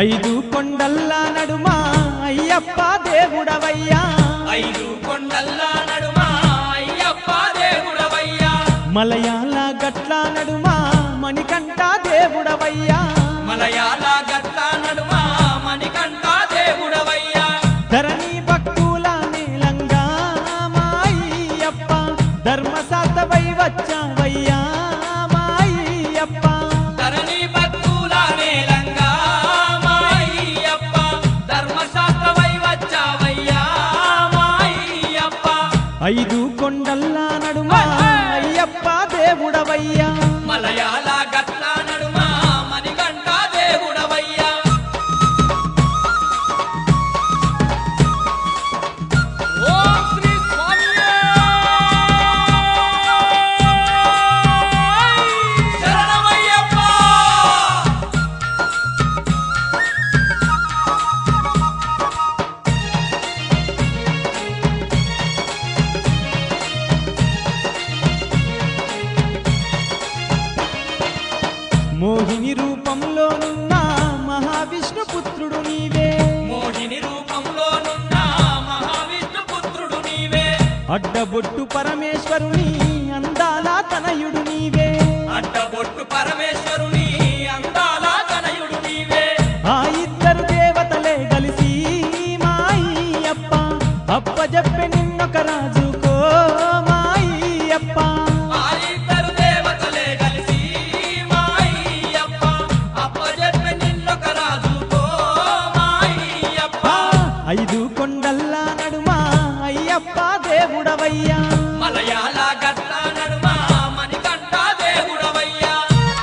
ఐదు కొండల్ల నడుమ అయ్యప్ప దేవుడవయ్యా ఐదు కొండల్లా నడుమ అయ్యప్ప దేవుడవయ్యా మలయాళ గట్ల నడుమ మణికంఠ దేవుడవయ్యా మలయాళ గట్ల నడుమ మణికంఠ దేవుడవయ్యా ధరణి భక్తుల నీలంగా మా అయ్యప్ప ధర్మశాస్త్రవై వచ్చావయ్యా మా అయ్యప్ప ధరణి భక్తుల నేలంగా మా అయ్యప్ప ధర్మశాస్త్రమై వచ్చావయ్యా మా అయ్యప్ప ఐదు కొండల్ల నడుమ అయ్యప్ప దేవుడవయ్యా మలయాళ గట్ల నడుమ మణికంఠ దేవుడవయ్యా ఓం శ్రీ స్వామియే శరణమయ్యప్ప మోహిని రూపంలోనున్న మహావిష్ణు పుత్రుడు నీవే మోహిని రూపంలోనున్న మహావిష్ణు పుత్రుడు నీవే అడ్డబొట్టు పరమేశ్వరుని అందాల తనయుడు నీవే అడ్డబొట్టు పరమేశ్వరుని అందాల తనయుడు నీవే ఆ ఇద్దరు దేవతలే కలిసి మా అయ్యప్ప అప్పజెప్పి నిన్నొక రాజుకో మా అయ్యప్ప ఆ ఇద్దరు దేవతలే కలిసి మా అయ్యప్ప అప్పజెప్పి నిన్నొక రాజుకో మా అయ్యప్ప ఐదు కొండల్ల నడుమ అయ్యప్ప దేవుడవయ్యా మలయాళ గట్ల నడుమ మణికంఠ దేవుడవయ్యా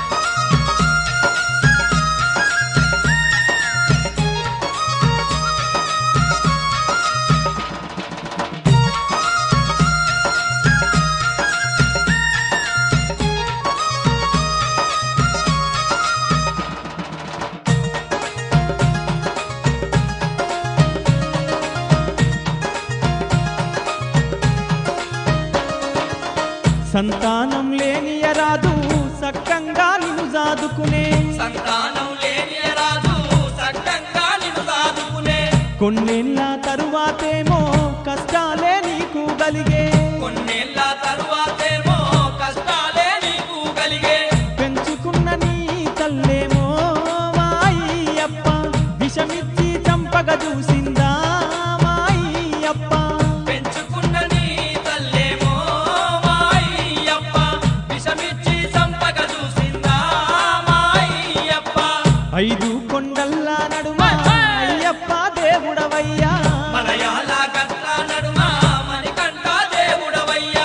సంతానం లేనియరాదు సక్కంగా నిన్ను జాదుకునే సంతానం లేని రాజు సక్కంగా నిన్ను సాదుకునే కొన్నేళ్ళ తరువాతేమో కష్టాలే నీకు కలిగే కొన్నేళ్ల తరువాతేమో కష్టాలే నీకు కలిగే పెంచుకున్న నీ తల్లేమో మా అయ్యప్ప విషమిచ్చి చంపగ చూసిందా మా అయ్యప్ప పెంచుకున్న నీ తల్లేమో మా అయ్యప్ప విషమిచ్చి చంపక చూసిందా మా అయ్యప్ప ఐదు కొండల్ల నడుమ అయ్యప్ప దేవుడవయ్యా మలయాళ గట్ల నడుమ మణికంఠ దేవుడవయ్యా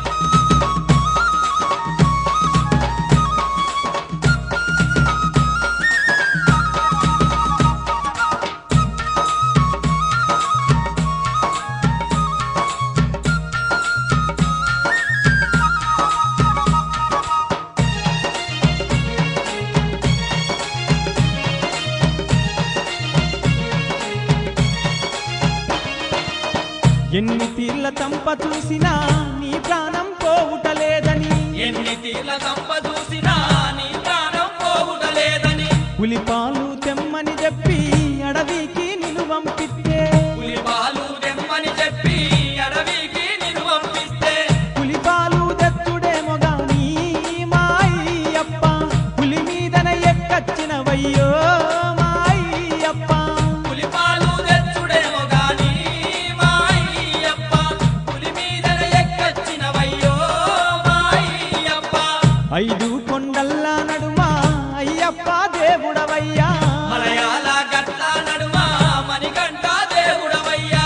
ఎన్ని తీర్ల తంప చూసినా నీ ప్రాణం పోవుటలేదని ఎన్ని తీర్ల సంప చూసినా నీ ప్రాణం పోవుటలేదని పులిపాలు తెమ్మని చెప్పి అడవికి నిన్ను పంపిస్తే పులిపాలు దెమ్మని చెప్పి అడవికి నిన్ను పంపిస్తే పులిపాలు తెచ్చుడేమో గాని మా అయ్యప్ప పులి మీదన ఎక్కచ్చినవయ్యో మా అయ్యప్ప పులిపాలు తెచ్చుడేమో గాని మా అయ్యప్ప పులి మీదన ఎక్కచ్చినవయ్యో మా అయ్యప్ప ఐదు కొండల్ల నడుమ అయ్యప్ప దేవుడవయ్యా మలయాళ గట్ల నడుమ మణికంఠ దేవుడవయ్యా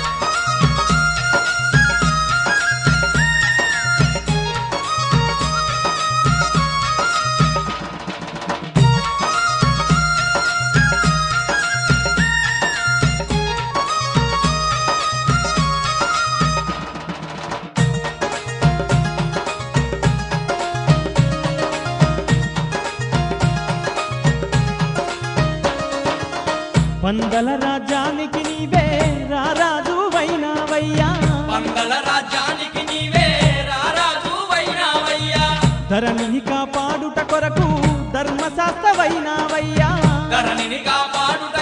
పందల రాజ్యానికి నీవే రారాజు వైనావయ్యా మంగళ రాజ్యానికి నీవే రారాజు వైనావయ్యా ధరణిని కాపాడుట కొరకు ధర్మశాస్త్రవైనావయ్యా ధరణిని కాపాడుట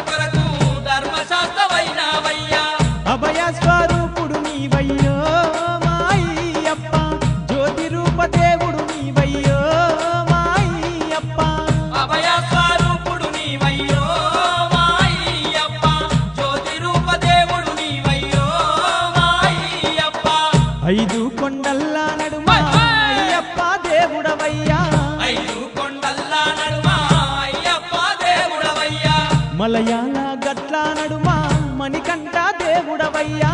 ఐదు కొండల్లా నడుమా అయ్యప్ప దేవుడవయ్యా ఐదు కొండల్లా నడుమా అయ్యప్ప దేవుడవయ్యా మలయాళ గట్ల నడుమా మణికంఠ దేవుడవయ్యా